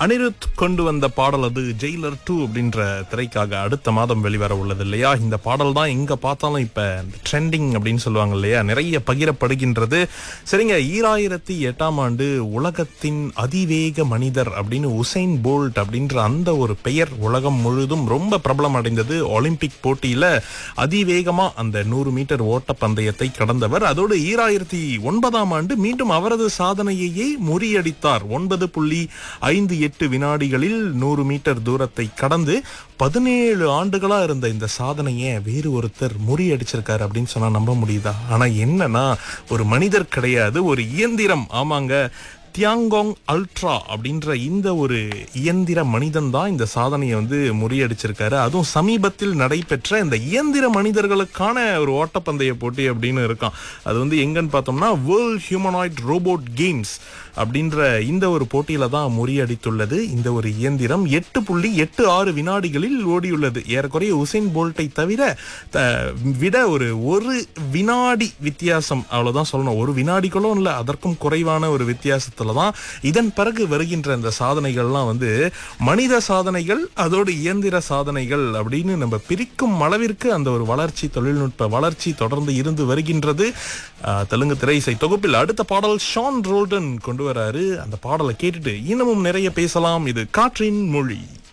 அனிருத் கொண்டு வந்த பாடல் அது ஜெயிலர் டூ அப்படின்ற திரைக்காக அடுத்த மாதம் வெளிவர உள்ளது இல்லையா இந்த பாடல் தான் எங்க பார்த்தாலும் இப்ப ட்ரெண்டிங் அப்படின்னு சொல்லுவாங்க இல்லையா நிறைய பகிரப்படுகின்றது சரிங்க ஈராயிரத்தி எட்டாம் ஆண்டு உலகத்தின் அதிவேக மனிதர் அப்படின்னு உசைன் போல்ட் அப்படின்ற அந்த ஒரு பெயர் உலகம் முழுதும் ரொம்ப பிரபலம் அடைந்தது ஒலிம்பிக் போட்டியில அதிவேகமா அந்த நூறு மீட்டர் ஓட்ட பந்தயத்தை கடந்தவர் அதோடு ஈராயிரத்தி ஒன்பதாம் ஆண்டு மீண்டும் அவரது சாதனையையே முறியடித்தார் ஒன்பது புள்ளி ஐந்து எட்டு வினாடிகளில் நூறு மீட்டர் தூரத்தை கடந்து பதினேழு ஆண்டுகளா இருந்த இந்த சாதனையை வேறு ஒருத்தர் முறியடிச்சிருக்காரு அப்படின்னு சொன்னா நம்ப முடியுதா ஆனா என்னன்னா ஒரு மனிதர் கிடையாது ஒரு இயந்திரம் ஆமாங்க தியாங்கோங் அல்ட்ரா அப்படின்ற இந்த ஒரு இயந்திர மனிதன் தான் இந்த சாதனையை வந்து முறியடிச்சிருக்காரு அதுவும் சமீபத்தில் நடைபெற்ற இந்த இயந்திர மனிதர்களுக்கான ஒரு ஓட்டப்பந்தய போட்டி அப்படின்னு இருக்கான் அது வந்து எங்கன்னு பார்த்தோம்னா வேர்ல்ட் ஹியூமனாய்ட் ரோபோட் கேம்ஸ் அப்படின்ற இந்த ஒரு போட்டியில தான் முறியடித்துள்ளது இந்த ஒரு இயந்திரம் எட்டு புள்ளி எட்டு ஆறு வினாடிகளில் ஓடியுள்ளது ஏறக்குறைய உசைன் போல்ட்டை தவிர த- விட ஒரு ஒரு வினாடி வித்தியாசம் அவ்வளவுதான் சொல்லணும் ஒரு வினாடிகளும் இல்லை அதற்கும் குறைவான ஒரு வித்தியாசத்துல தான் இதன் பிறகு வருகின்ற இந்த சாதனைகள்லாம் வந்து மனித சாதனைகள் அதோடு இயந்திர சாதனைகள் அப்படின்னு நம்ம பிரிக்கும் அளவிற்கு அந்த ஒரு வளர்ச்சி தொழில்நுட்ப வளர்ச்சி தொடர்ந்து இருந்து வருகின்றது ஆஹ், தெலுங்கு திரை இசை தொகுப்பில் அடுத்த பாடல் ஷான் ரோல்டன் கொண்டு வராரு அந்த பாடலை கேட்டுட்டு இன்னமும் நிறைய பேசலாம் இது காற்றின் மொழி